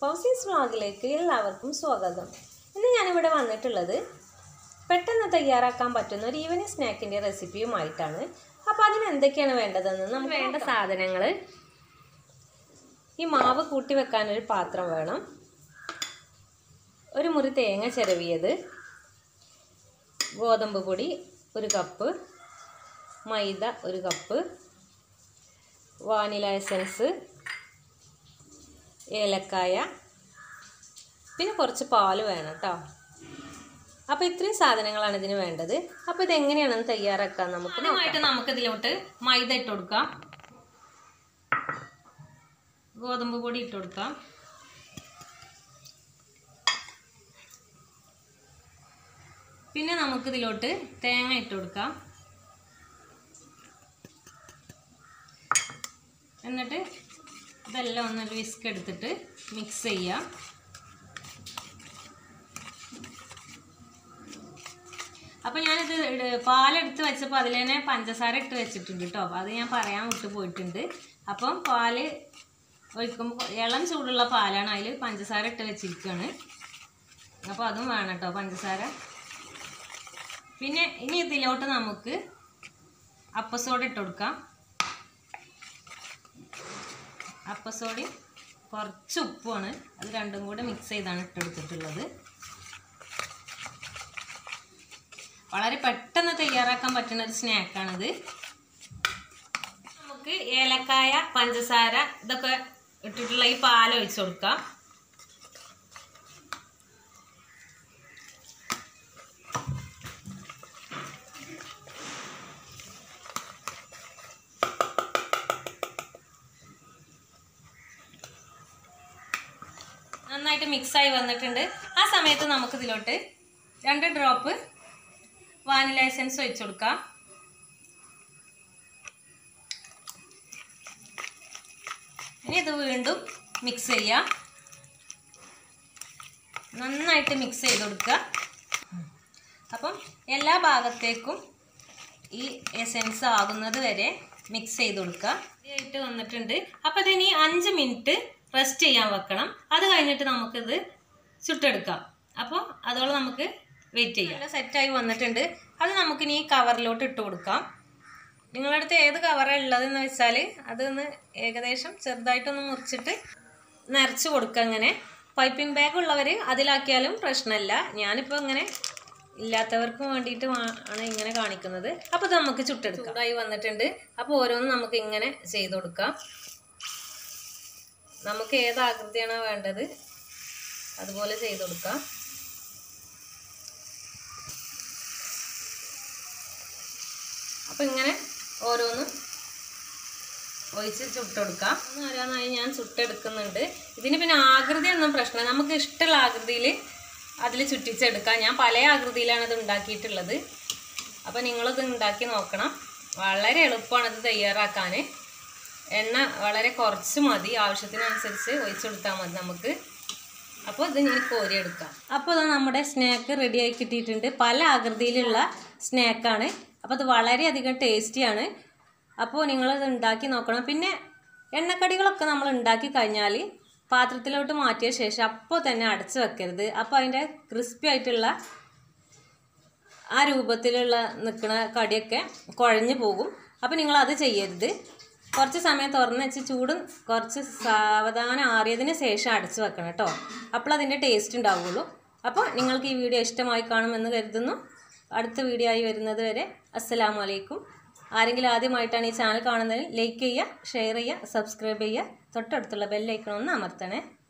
ഫൗസീസ് വ്ളോഗിലേക്ക് എല്ലാവർക്കും സ്വാഗതം ഇന്ന് ഞാനിവിടെ വന്നിട്ടുള്ളത് പെട്ടെന്ന് തയ്യാറാക്കാൻ പറ്റുന്ന ഒരു ഈവനിങ് സ്നാക്കിൻ്റെ റെസിപ്പിയുമായിട്ടാണ് അപ്പോൾ അതിന് എന്തൊക്കെയാണ് വേണ്ടതെന്ന് നമുക്ക് വേണ്ട സാധനങ്ങൾ ഈ മാവ് കൂട്ടി വെക്കാനൊരു പാത്രം വേണം ഒരു മുറി തേങ്ങ ചിരവിയത് ഗോതമ്പ് പൊടി ഒരു കപ്പ് മൈദ ഒരു കപ്പ് വാനില എസൻസ് ഏലക്കായ പിന്നെ കുറച്ച് പാല് വേണം കേട്ടോ അപ്പോൾ ഇത്രയും സാധനങ്ങളാണ് ഇതിന് വേണ്ടത് അപ്പോൾ ഇതെങ്ങനെയാണെന്ന് തയ്യാറാക്കാൻ നമുക്ക് ആദ്യമായിട്ട് നമുക്ക് ഇതിലോട്ട് മൈദ ഇട്ട് കൊടുക്കാം ഗോതമ്പ് പൊടി ഇട്ട് കൊടുക്കാം പിന്നെ നമുക്കിതിലോട്ട് തേങ്ങ ഇട്ട് കൊടുക്കാം എന്നിട്ട് ഇതെല്ലാം ഒന്നൊരു വിസ്ക് എടുത്തിട്ട് മിക്സ് ചെയ്യാം അപ്പോൾ ഞാനിത് ഇട്- പാലെടുത്ത് വെച്ചപ്പോൾ അതിൽ തന്നെ പഞ്ചസാര ഇട്ട് വെച്ചിട്ടുണ്ട് കേട്ടോ അത് ഞാൻ പറയാൻ വിട്ടു പോയിട്ടുണ്ട് അപ്പം പാല് ഒഴിക്കുമ്പോൾ ഇളം ചൂടുള്ള പാലാണ് അതിൽ പഞ്ചസാര ഇട്ട് വെച്ചിരിക്കുകയാണ് അപ്പോൾ അതും വേണം കേട്ടോ പഞ്ചസാര പിന്നെ ഇനി ഇതിലോട്ട് നമുക്ക് അപ്പസോഡ ഇട്ട് കൊടുക്കാം അപ്പസോഡയും കുറച്ച് ഉപ്പുമാണ് അത് രണ്ടും കൂടെ മിക്സ് ചെയ്താണ് ഇട്ടെടുത്തിട്ടുള്ളത് വളരെ പെട്ടെന്ന് തയ്യാറാക്കാൻ പറ്റുന്ന ഒരു സ്നാക്കാണിത് നമുക്ക് ഏലക്കായ പഞ്ചസാര ഇതൊക്കെ ഇട്ടിട്ടുള്ള ഈ പാൽ ഒഴിച്ചു കൊടുക്കാം നന്നായിട്ട് മിക്സായി വന്നിട്ടുണ്ട് ആ സമയത്ത് നമുക്ക് ഇതിലോട്ട് രണ്ട് ഡ്രോപ്പ് വാനില എസൻസ് ഒഴിച്ചു കൊടുക്കാം ഇനി ഇത് വീണ്ടും മിക്സ് ചെയ്യാം നന്നായിട്ട് മിക്സ് ചെയ്ത് കൊടുക്കുക അപ്പം എല്ലാ ഭാഗത്തേക്കും ഈ എസെൻസ് ആകുന്നത് വരെ മിക്സ് ചെയ്ത് കൊടുക്കുക ആയിട്ട് വന്നിട്ടുണ്ട് അപ്പോൾ ഇതിനി അഞ്ച് മിനിറ്റ് റെസ്റ്റ് ചെയ്യാൻ വെക്കണം അത് കഴിഞ്ഞിട്ട് നമുക്കിത് ചുട്ടെടുക്കാം അപ്പോൾ അതോളം നമുക്ക് വെയിറ്റ് ചെയ്യാം നല്ല സെറ്റായി വന്നിട്ടുണ്ട് അത് നമുക്കിനി ഈ കവറിലോട്ട് ഇട്ട് കൊടുക്കാം നിങ്ങളുടെ അടുത്ത് ഏത് കവറാണ് ഉള്ളതെന്ന് വെച്ചാൽ അതൊന്ന് ഏകദേശം ചെറുതായിട്ടൊന്ന് മുറിച്ചിട്ട് നിറച്ച് കൊടുക്കുക അങ്ങനെ പൈപ്പിംഗ് ബാഗ് ഉള്ളവർ അതിലാക്കിയാലും പ്രശ്നമില്ല ഞാനിപ്പോൾ ഇങ്ങനെ ഇല്ലാത്തവർക്ക് വേണ്ടിയിട്ട് വാ- ആണ് ഇങ്ങനെ കാണിക്കുന്നത് അപ്പോൾ ഇത് നമുക്ക് ചുട്ടെടുക്കാം ചൂടായി വന്നിട്ടുണ്ട് അപ്പോൾ ഓരോന്നും നമുക്ക് ഇങ്ങനെ ചെയ്ത് കൊടുക്കാം നമുക്ക് ഏത് ആകൃതിയാണോ വേണ്ടത് അതുപോലെ ചെയ്ത് കൊടുക്കാം അപ്പം ഇങ്ങനെ ഓരോന്നും ഒഴിച്ച് ചുട്ടെടുക്കാം ഒന്ന് ഓരോന്നായി ഞാൻ ചുട്ടെടുക്കുന്നുണ്ട് ഇതിന് പിന്നെ ആകൃതി ഒന്നും പ്രശ്നമില്ല നമുക്ക് ഇഷ്ടമുള്ള ആകൃതിയിൽ അതിൽ ചുറ്റിച്ചെടുക്കാം ഞാൻ പല ആകൃതിയിലാണ് ഇത് ഉണ്ടാക്കിയിട്ടുള്ളത് അപ്പോൾ നിങ്ങളത് ഉണ്ടാക്കി നോക്കണം വളരെ എളുപ്പമാണ് ഇത് തയ്യാറാക്കാൻ എണ്ണ വളരെ കുറച്ച് മതി ആവശ്യത്തിനനുസരിച്ച് ഒഴിച്ചെടുത്താൽ മതി നമുക്ക് അപ്പോൾ ഇത് ഞാൻ കോരിയെടുക്കാം അപ്പോൾ ഇത് നമ്മുടെ സ്നാക്ക് റെഡിയായി കിട്ടിയിട്ടുണ്ട് പല ആകൃതിയിലുള്ള സ്നാക്കാണ് അപ്പോൾ അത് വളരെയധികം ടേസ്റ്റിയാണ് അപ്പോൾ നിങ്ങളത് ഉണ്ടാക്കി നോക്കണം പിന്നെ എണ്ണക്കടികളൊക്കെ നമ്മൾ ഉണ്ടാക്കി കഴിഞ്ഞാൽ പാത്രത്തിലോട്ട് മാറ്റിയ ശേഷം അപ്പോൾ തന്നെ അടച്ചു വെക്കരുത് അപ്പോൾ അതിൻ്റെ ക്രിസ്പി ആയിട്ടുള്ള ആ രൂപത്തിലുള്ള നിൽക്കുന്ന കടിയൊക്കെ കുഴഞ്ഞു പോകും അപ്പോൾ നിങ്ങൾ അത് ചെയ്യരുത് കുറച്ച് സമയം തുറന്ന് വെച്ച് ചൂടും കുറച്ച് സാവധാനം ആറിയതിന് ശേഷം അടച്ചു വെക്കണം കേട്ടോ അപ്പോൾ അതിൻ്റെ ടേസ്റ്റ് ഉണ്ടാവുള്ളൂ അപ്പോൾ നിങ്ങൾക്ക് ഈ വീഡിയോ ഇഷ്ടമായി കാണുമെന്ന് കരുതുന്നു അടുത്ത വീഡിയോ ആയി വരുന്നത് വരെ അസ്സലാമു അലൈക്കും ആരെങ്കിലും ആദ്യമായിട്ടാണ് ഈ ചാനൽ കാണുന്നത് ലൈക്ക് ചെയ്യുക ഷെയർ ചെയ്യുക സബ്സ്ക്രൈബ് ചെയ്യുക തൊട്ടടുത്തുള്ള ബെല്ലൈക്കണമെന്ന് അമർത്തണേ